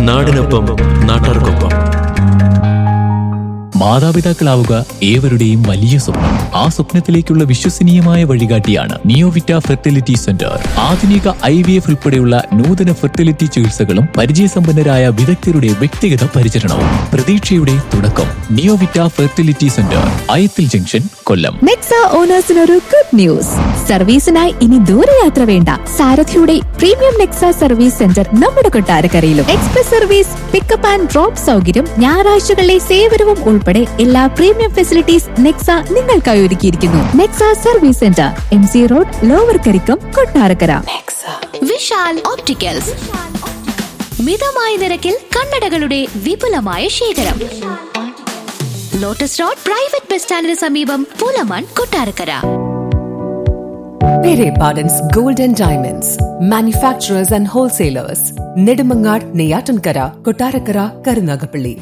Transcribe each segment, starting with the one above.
നാടിനൊപ്പം നാട്ടാർക്കൊപ്പം മാതാപിതാക്കളാവുക ഏവരുടെയും വലിയ സ്വപ്നം ആ സ്വപ്നത്തിലേക്കുള്ള വിശ്വസനീയമായ വഴികാട്ടിയാണ് നിയോവിറ്റ ഫെർട്ടിലിറ്റി സെന്റർ ആധുനിക ഐ വി എഫ് ഉൾപ്പെടെയുള്ള നൂതന ഫെർട്ടിലിറ്റി ചികിത്സകളും പരിചയസമ്പന്നരായ വിദഗ്ധരുടെ വ്യക്തിഗത പരിചരണവും പ്രതീക്ഷയുടെ തുടക്കം Neovita fertility centre Ayathil junction Kollam Nexa ഓണേഴ്സിനൊരു ഗുഡ് ന്യൂസ് സർവീസിനായി ഇനി ദൂരയാത്ര വേണ്ട സാരഥിയുടെ പ്രീമിയം നെക്സ സർവീസ് സെന്റർ നമ്മുടെ കൊട്ടാരക്കരയിലും express service pickup and drop സൗകര്യം ഞായറാഴ്ചകളിലെ സേവനവും ഉൾപ്പെടെ എല്ലാ പ്രീമിയം ഫെസിലിറ്റീസ് നെക്സ നിങ്ങൾക്കായി ഒരുക്കിയിരിക്കുന്നു Nexa service centre M C road lower Karikkam Kottarakkara Vishal opticals മിതമായ നിരക്കിൽ കണ്ണടകളുടെ വിപുലമായ ശേഖരം ലോട്ടസ് റോഡ് പ്രൈവറ്റ് ബസ് സ്റ്റാൻഡിന് സമീപം Pulamon Kottarakkara Pere Pardon's Gold and Diamonds, manufacturers and wholesalers, Nedumangad, Neyatankara, Kotarakara, Karunagapalli.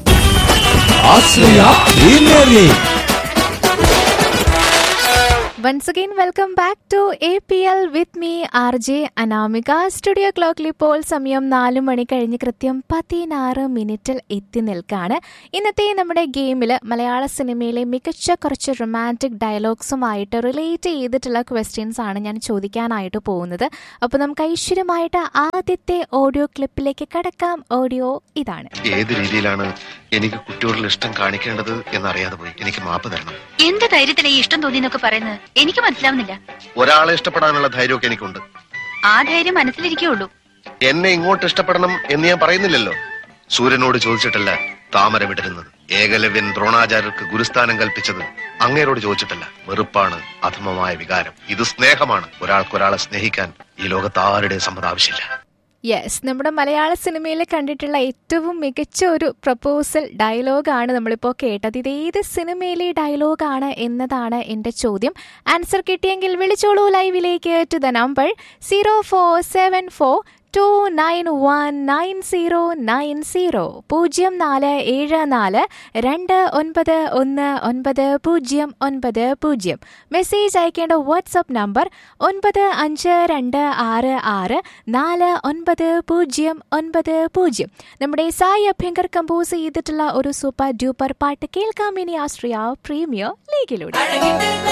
Once again, welcome back to APL with me, RJ Anamika studio ക്ലോക്കിൽ ഇപ്പോൾ സമയം നാല് മണി കഴിഞ്ഞ് കൃത്യം പതിനാറ് മിനിറ്റിൽ എത്തി നിൽക്കുകയാണ് ഇന്നത്തെ നമ്മുടെ ഗെയിമിൽ മലയാള സിനിമയിലെ മികച്ച കുറച്ച് റൊമാൻറ്റിക് ഡയലോഗ്സുമായിട്ട് റിലേറ്റ് ചെയ്തിട്ടുള്ള ക്വസ്റ്റ്യൻസ് ആണ് ഞാൻ ചോദിക്കാനായിട്ട് പോകുന്നത് അപ്പോൾ നമുക്ക് ഐശ്വര്യമായിട്ട് ആദ്യത്തെ ഓഡിയോ ക്ലിപ്പിലേക്ക് കടക്കാം ഓഡിയോ ഇതാണ് ഏത് രീതിയിലാണ് എനിക്ക് കുട്ടിയോടുള്ള ഇഷ്ടം കാണിക്കേണ്ടത് എന്നറിയാതെ പോയി എനിക്ക് മാപ്പ് തരണം എന്ത് ധൈര്യത്തിലെ ഈ ഇഷ്ടം തോന്നിയെന്നൊക്കെ പറയുന്നത് എനിക്ക് മനസ്സിലാവുന്നില്ല ഒരാളെ ഇഷ്ടപ്പെടാനുള്ള ധൈര്യമൊക്കെ എനിക്കുണ്ട് ആ ധൈര്യം മനസ്സിലിരിക്കുള്ളൂ എന്നെ ഇങ്ങോട്ട് ഇഷ്ടപ്പെടണം എന്ന് ഞാൻ പറയുന്നില്ലല്ലോ സൂര്യനോട് ചോദിച്ചിട്ടല്ല താമര വിടരുന്നത് ഏകലവ്യൻ ദ്രോണാചാര്യർക്ക് ഗുരുസ്ഥാനം കൽപ്പിച്ചത് അങ്ങേരോട് ചോദിച്ചിട്ടല്ല വെറുപ്പാണ് അധമമായ വികാരം ഇത് സ്നേഹമാണ് ഒരാൾക്ക് ഒരാളെ സ്നേഹിക്കാൻ ഈ ലോകത്ത് ആരുടെ സമ്മതം ആവശ്യമില്ല യെസ് നമ്മുടെ മലയാള സിനിമയിൽ കണ്ടിട്ടുള്ള ഏറ്റവും മികച്ച ഒരു പ്രപ്പോസൽ ഡയലോഗാണ് നമ്മളിപ്പോൾ കേട്ടത് ഇത് ഏത് സിനിമയിലെ ഡയലോഗാണ് എന്നതാണ് എൻ്റെ ചോദ്യം ആൻസർ കിട്ടിയെങ്കിൽ വിളിച്ചോളൂ ലൈവിലേക്ക് to the number zero four seven four two nine one nine zero nine zero പൂജ്യം നാല് ഏഴ് നാല് രണ്ട് ഒൻപത് ഒന്ന് ഒൻപത് പൂജ്യം ഒൻപത് പൂജ്യം മെസ്സേജ് അയക്കേണ്ട വാട്സപ്പ് നമ്പർ ഒൻപത് അഞ്ച് രണ്ട് ആറ് ആറ് നാല് ഒൻപത് പൂജ്യം ഒൻപത് പൂജ്യം നമ്മുടെ സായി അഭ്യങ്കർ കമ്പോസ് ചെയ്തിട്ടുള്ള ഒരു സൂപ്പർ ഡ്യൂപ്പർ പാട്ട് കേൾക്കാം ഇനി ആശ്രിയ പ്രീമിയർ ലീഗിലൂടെ